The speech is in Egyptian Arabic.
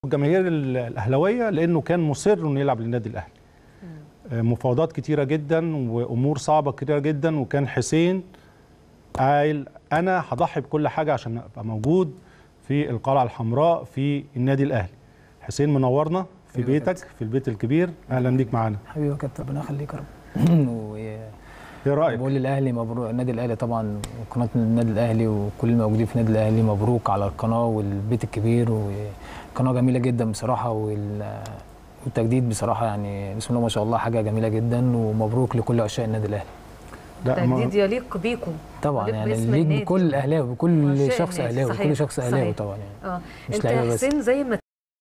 الجماهير ال- الاهلاويه لانه كان مصر انه يلعب للنادي الاهلي آه، مفاوضات كتيره جدا وامور صعبه كتيره جدا وكان حسين قايل انا هضحي بكل حاجه عشان ابقى موجود في القلعه الحمراء في النادي الاهلي حسين منورنا في حبيبي يا بيتك في البيت الكبير اهلا بيك معانا حبيبي يا كابتن ربنا يخليك يا رب و- ايه رايك بقول للاهلي مبروك النادي الاهلي طبعا وقناه النادي الاهلي وكل الموجودين في النادي الاهلي مبروك على القناه والبيت الكبير وقناه جميله جدا بصراحه وال والتجديد بصراحه يعني بسم الله ما شاء الله حاجه جميله جدا ومبروك لكل عشاق النادي الاهلي لا ما- تجديد يليق بيكم طبعا يليق يعني باسم ليك النادي. بكل الاهلاوي بكل عشاق شخص النادي، اهلاوي صحيح، كل شخص اهلاوي صحيح. طبعا يعني اه مش انت لعيبة يا بس. حسين زي ما